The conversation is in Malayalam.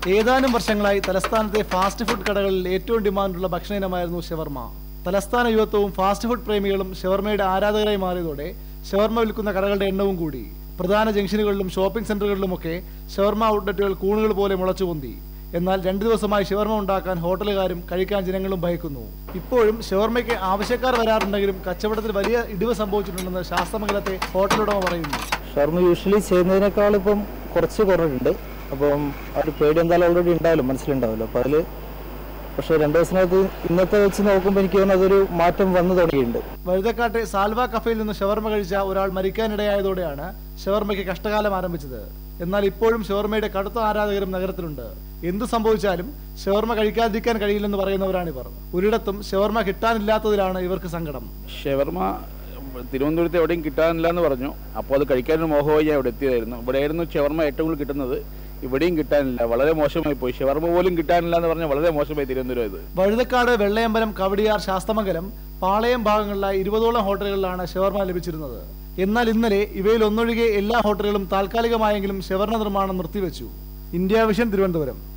ഏതാനും വർഷങ്ങളായി തലസ്ഥാനത്തെ ഫാസ്റ്റ് ഫുഡ് കടകളിൽ ഏറ്റവും ഡിമാൻഡുള്ള ഭക്ഷണ ഇനമായിരുന്നു ഷവർമ തലസ്ഥാന യുവത്വവും ഫാസ്റ്റ് ഫുഡ് പ്രേമികളും ഷവർമയുടെ ആരാധകരായി മാറിയതോടെ ഷവർമ വിൽക്കുന്ന കടകളുടെ എണ്ണവും കൂടി പ്രധാന ജംഗ്ഷനുകളിലും ഷോപ്പിംഗ് സെന്ററുകളിലുമൊക്കെ ഷവർമ ഔട്ട്ലെറ്റുകൾ കൂണുകൾ പോലെ മുളച്ചുപൊന്തി എന്നാൽ രണ്ടു ദിവസമായി ഷവർമ ഉണ്ടാക്കാൻ ഹോട്ടലുകാരും കഴിക്കാൻ ജനങ്ങളും ഭയക്കുന്നു ഇപ്പോഴും ഷവർമയ്ക്ക് ആവശ്യക്കാർ വരാറുണ്ടെങ്കിലും കച്ചവടത്തിൽ വലിയ ഇടിവ് സംഭവിച്ചിട്ടുണ്ടെന്ന് ശാസ്ത്രമംഗലത്തെ ഹോട്ടലുടമ പറയുന്നു ഷവർമ യൂഷ്വലി ചെയ്യുന്നതിനേക്കാൾ ഇപ്പം കുറച്ച് കുറവുണ്ട് അപ്പം ആ ഒരു പേടി എന്തായാലും ഓൾറെഡി ഉണ്ടാവല്ലോ മനസ്സിലുണ്ടാവല്ലോ അപ്പോൾ അതിൽ പക്ഷേ രണ്ട് ദിവസത്തിനകത്ത് ഇന്നത്തെ വെച്ച് നോക്കുമ്പോൾ എനിക്ക് തോന്നുന്നു അതൊരു മാറ്റം വന്നു തുടങ്ങിയിട്ടുണ്ട് വഴുതക്കാട്ടെ സാൽവ കഫയിൽ നിന്ന് ഷവർമ കഴിച്ച ഒരാൾ മരിക്കാനിടയായതോടെയാണ് ഷവർമയ്ക്ക് കഷ്ടകാലം ആരംഭിച്ചത് എന്നാൽ ഇപ്പോഴും ഷവർമയുടെ കടുത്ത ആരാധകരും നഗരത്തിലുണ്ട് എന്തു സംഭവിച്ചാലും ഷവർമ കഴിക്കാതിരിക്കാൻ കഴിയില്ലെന്ന് പറയുന്നവരാണിവർ ഒരിടത്തും ഷവർമ കിട്ടാനില്ലാത്തതിലാണ് ഇവർക്ക് സങ്കടം ഷവർമ തിരുവനന്തപുരത്ത് എവിടെയും കിട്ടാനില്ല എന്ന് പറഞ്ഞു അപ്പോൾ അത് കഴിക്കാനൊരു മോഹമായി ഞാൻ ഇവിടെ എത്തിയതായിരുന്നു ഇവിടെയായിരുന്നു ഷവർമ ഏറ്റവും കൂടുതൽ കിട്ടുന്നത് ഇവിടെയും കിട്ടാനില്ല വളരെ മോശമായി പോയി ഷവർമ പോലും കിട്ടാനില്ല എന്ന് പറഞ്ഞാൽ വളരെ മോശമായി തിരുവനന്തപുരം ഇത് വഴുതക്കാട് വെള്ളയമ്പലം കവടിയാർ ശാസ്തമംഗലം പാളയം ഭാഗങ്ങളിലായി ഇരുപതോളം ഹോട്ടലുകളിലാണ് ഷവർമ ലഭിച്ചിരുന്നത് എന്നാൽ ഇന്നലെ ഇവയിൽ ഒന്നൊഴികെ എല്ലാ ഹോട്ടലുകളും താൽക്കാലികമായെങ്കിലും ഷവർമ നിർമ്മാണം നിർത്തിവെച്ചു ഇന്ത്യ വിഷൻ തിരുവനന്തപുരം